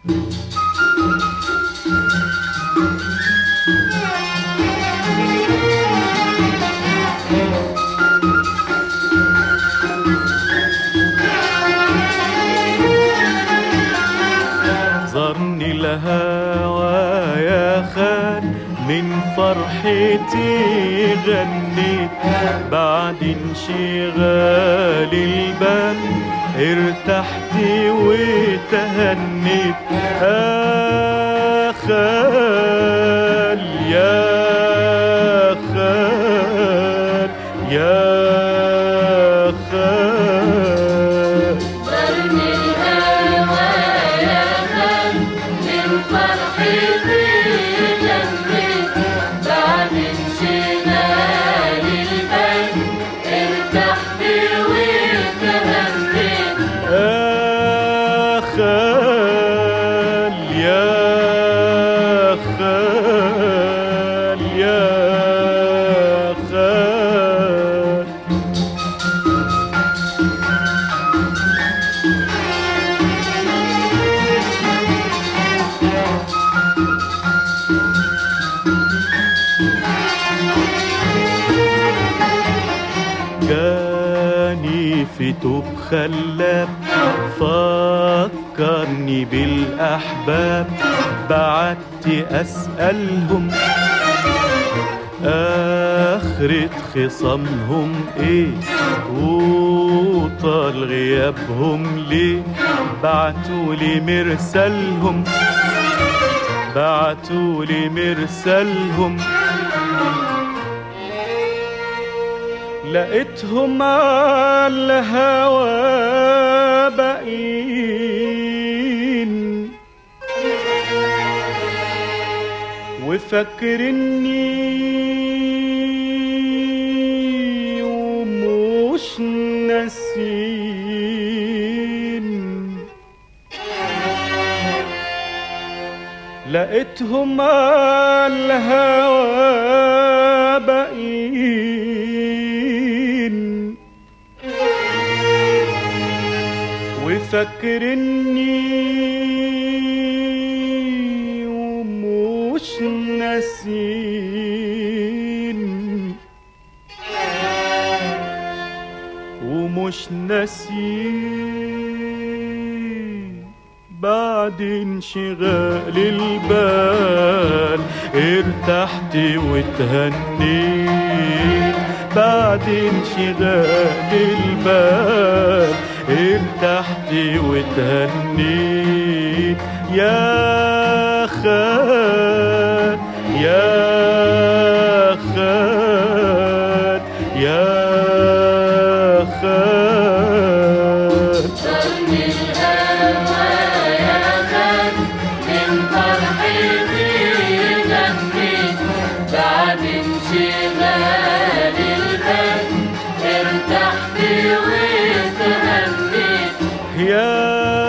زرني الهوى يا خان من فرحتي غنيت بعد انشغال البال ارتحت وتهنيت آه خال يا خال يا خال برني الهوى يا خال من فرحتي جنيت بعد انشغال البال ارتحت وتهنيت آه خال يا خال يا خال جاني في توب خلاب فكرني بالأحباب بعدت أسألهم آخرة خصامهم إيه وطال غيابهم ليه بعتولي مرسلهم بعتولي مرسلهم لقيتهم على الهوى باقيين وفاكرني ومش ناسين لقيتهم على الهوى باقيين وفاكرني ومش ناسين ومش ناسين بعد انشغال البال ارتحت وتهنيت بعد انشغال البال ارتحت وتهنيت يا خال يا خال يا خال برني الهوى يا خال من فرحتي جنيت بعد انشغال البال ارتحت وتهنيت يا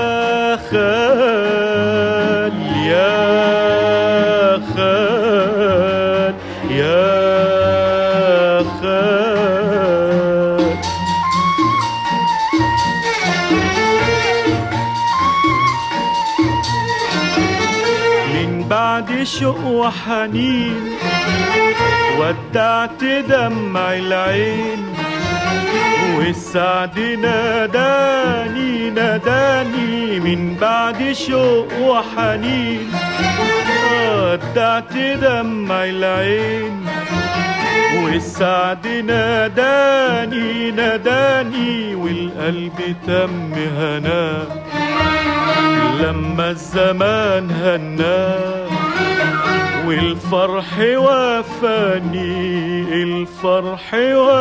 خال يا خال يا خال من بعد شوق وحنين ودعت دمع العين والسعد ناداني ناداني من بعد شوق وحنين ودعت دمع العين والسعد ناداني ناداني والقلب تم هناه لما الزمان هناه والفرح وافاني الفرح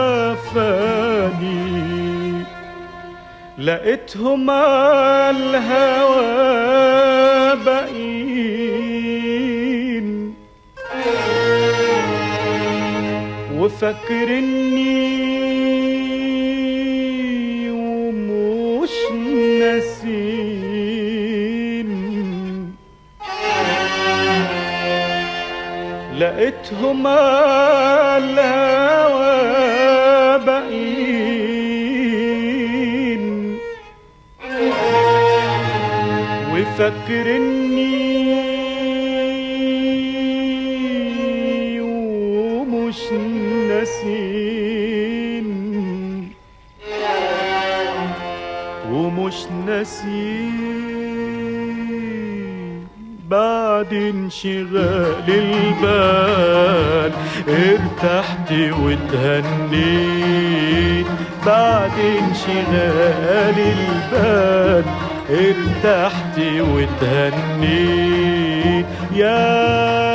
وافاني لقيتهم على الهوى باقيين وفاكرني ومش ناسين لقيتهم على الهوى باقيين فاكرني ومش ناسين ومش ناسين بعد انشغال البال ارتحت واتهنيت بعد انشغال البال ارتحت واتهنيت يا